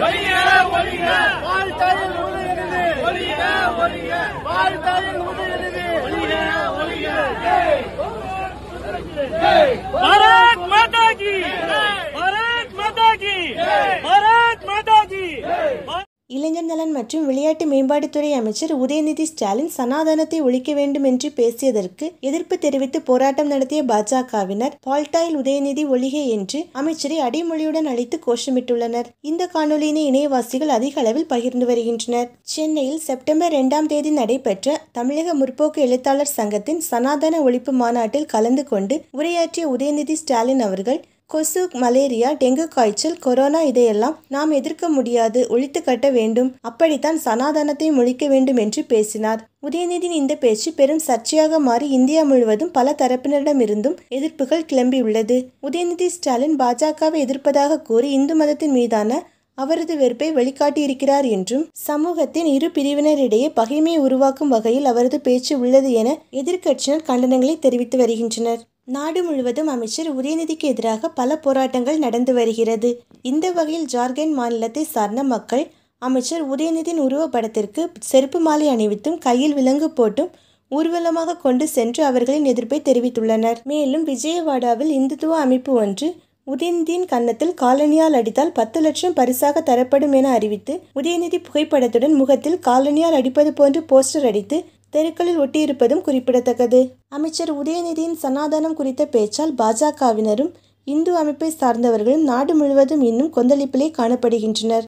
வாழ்த்தாயில் உதயநிதி வாழ்த்தாயில் உதயநிதி भारत माता की भारत माता की भारत माता की இளைஞர் நலன் மற்றும் விளையாட்டு மேம்பாட்டுத்துறை அமைச்சர் உதயநிதி ஸ்டாலின் சனாதனத்தை ஒழிக்க வேண்டும் என்று பேசியதற்கு எதிர்ப்பு தெரிவித்து போராட்டம் நடத்திய பாஜகவினர் பால்டாயில் உதயநிதி ஒழிக என்று அமைச்சரை அடைமொழியுடன் அழைத்து கோஷமிட்டுள்ளனர் இந்த காணொலியினை இணையவாசிகள் அதிக அளவில் பகிர்ந்து வருகின்றனர் சென்னையில் செப்டம்பர் இரண்டாம் தேதி நடைபெற்ற தமிழக முற்போக்கு எழுத்தாளர் சங்கத்தின் சனாதன ஒழிப்பு மாநாட்டில் கலந்து கொண்டு உரையாற்றிய உதயநிதி ஸ்டாலின் அவர்கள் கொசு மலேரியா டெங்கு காய்ச்சல் கொரோனா இதையெல்லாம் நாம் எதிர்க்க முடியாது ஒழித்து கட்ட வேண்டும் அப்படித்தான் சனாதனத்தையும் ஒழிக்க வேண்டும் என்று பேசினார் உதயநிதியின் இந்த பேச்சு பெரும் சர்ச்சையாக மாறி இந்தியா முழுவதும் பல தரப்பினரிடமிருந்தும் எதிர்ப்புகள் கிளம்பியுள்ளது உதயநிதி ஸ்டாலின் பாஜகவை எதிர்ப்பதாக கூறி இந்து மதத்தின் மீதான அவரது வெறுப்பை வெளிக்காட்டியிருக்கிறார் என்றும் சமூகத்தின் இரு பிரிவினரிடையே பகைமையை உருவாக்கும் வகையில் அவரது பேச்சு உள்ளது என எதிர்க்கட்சியினர் கண்டனங்களை தெரிவித்து வருகின்றனர் நாடு முழுவதும் அமைச்சர் உதயநிதிக்கு எதிராக பல போராட்டங்கள் நடந்து வருகிறது இந்த வகையில் ஜார்க்கண்ட் மாநிலத்தை சார்ந்த மக்கள் அமைச்சர் உதயநிதியின் உருவப்படத்திற்கு செருப்பு மாலை அணிவித்தும் கையில் விலங்கு போட்டும் ஊர்வலமாக கொண்டு சென்று அவர்களின் எதிர்ப்பை தெரிவித்துள்ளனர் மேலும் விஜயவாடாவில் இந்துத்துவ அமைப்பு ஒன்று உதயநிதியின் கன்னத்தில் காலனியால் அடித்தால் பத்து லட்சம் பரிசாக தரப்படும் என அறிவித்து உதயநிதி புகைப்படத்துடன் முகத்தில் காலனியால் அடிப்பது போன்று போஸ்டர் அடித்து தெருக்களில் ஒட்டியிருப்பதும் குறிப்பிடத்தக்கது அமைச்சர் உதயநிதியின் சனாதனம் குறித்த பேச்சால் பாஜகவினரும் இந்து அமைப்பை சார்ந்தவர்களும் நாடு முழுவதும் இன்னும் கொந்தளிப்பிலே காணப்படுகின்றனர்